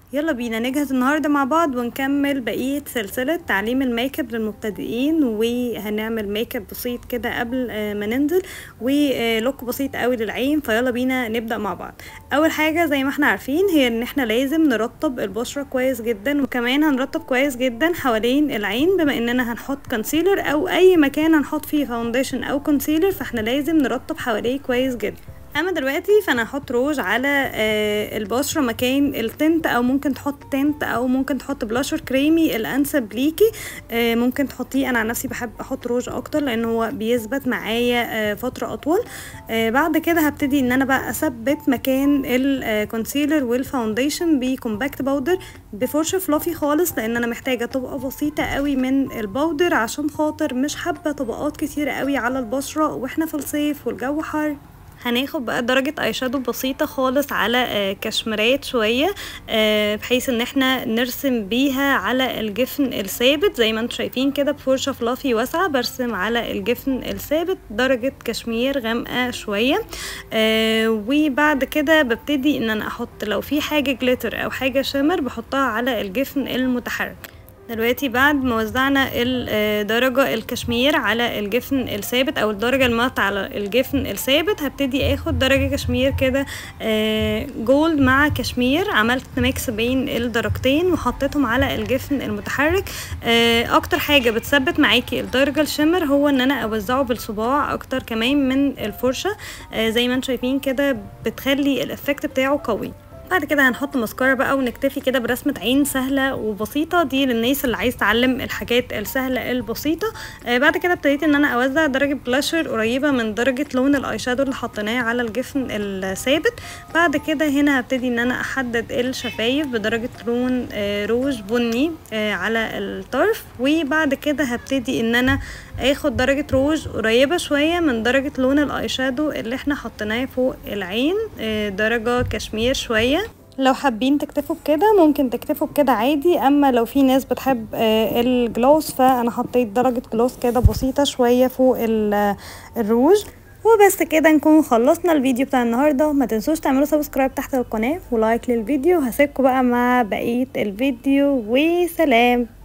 يلا بينا نجهز النهاردة مع بعض ونكمل بقية سلسلة تعليم الميك اب للمبتدئين وهنعمل ميك اب بسيط كده قبل آه، ما ننزل ولوك بسيط قوي للعين فيلا بينا نبدأ مع بعض اول حاجة زي ما احنا عارفين هي ان احنا لازم نرطب البشرة كويس جدا وكمان هنرطب كويس جدا حوالين العين بما اننا هنحط كونسيلر او اي مكان هنحط فيه فاونديشن او كونسيلر فاحنا لازم نرطب حواليه كويس جدا اما دلوقتي فانا هحط روج على آه البشره مكان التنت او ممكن تحط تنت او ممكن تحط بلاشر كريمي الانسب ليكي آه ممكن تحطيه انا عن نفسي بحب احط روج اكتر لان هو بيثبت معايا آه فتره اطول آه بعد كده هبتدي ان انا بقى اثبت مكان الكونسيلر والفاونديشن بكومباكت باودر بفرشه فلافي خالص لان انا محتاجه طبقه بسيطه قوي من الباودر عشان خاطر مش حابه طبقات كتيره قوي على البشره واحنا في الصيف والجو حر هناخد بقى درجة اي شادو بسيطة خالص على آه كشمرات شوية آه بحيث ان احنا نرسم بيها على الجفن الثابت زي ما انتم شايفين كده بفرشة فلافي واسعة برسم على الجفن الثابت درجة كشمير غامقة شوية آه وبعد كده ببتدي ان انا احط لو في حاجة جليتر او حاجة شمر بحطها على الجفن المتحرك دلوقتي بعد ما وزعنا الدرجة الكشمير على الجفن الثابت او الدرجة المات على الجفن الثابت هبتدي اخد درجة كشمير كده جولد مع كشمير عملت ميكس بين الدرجتين وحطيتهم على الجفن المتحرك اكتر حاجة بتثبت معاكي الدرجة الشمر هو ان انا اوزعه بالصباع اكتر كمان من الفرشة زي ما انتم شايفين كده بتخلي الافكت بتاعه قوي بعد كده هنحط مسكرة بقى ونكتفي كده برسمة عين سهلة وبسيطة دي للناس اللي عايز تعلم الحاجات السهلة البسيطة آه بعد كده ابتديت ان انا اوزع درجة بلاشر قريبة من درجة لون الاي شادو اللي حطيناه على الجفن الثابت بعد كده هنا هبتدي ان انا احدد الشفايف بدرجة لون آه روج بني آه على الطرف وبعد كده هبتدي ان انا اخد درجة روج قريبة شوية من درجة لون الاي شادو اللي احنا حطيناه فوق العين درجة كشمير شوية لو حابين تكتفوا بكده ممكن تكتفوا بكده عادي اما لو في ناس بتحب الجلوس فانا حطيت درجة جلوس كده بسيطة شوية فوق الروج وبس كده نكون خلصنا الفيديو بتاع النهارده ما تنسوش تعملوا سبسكرايب تحت القناه ولايك للفيديو هسيبكم بقى مع بقيه الفيديو وسلام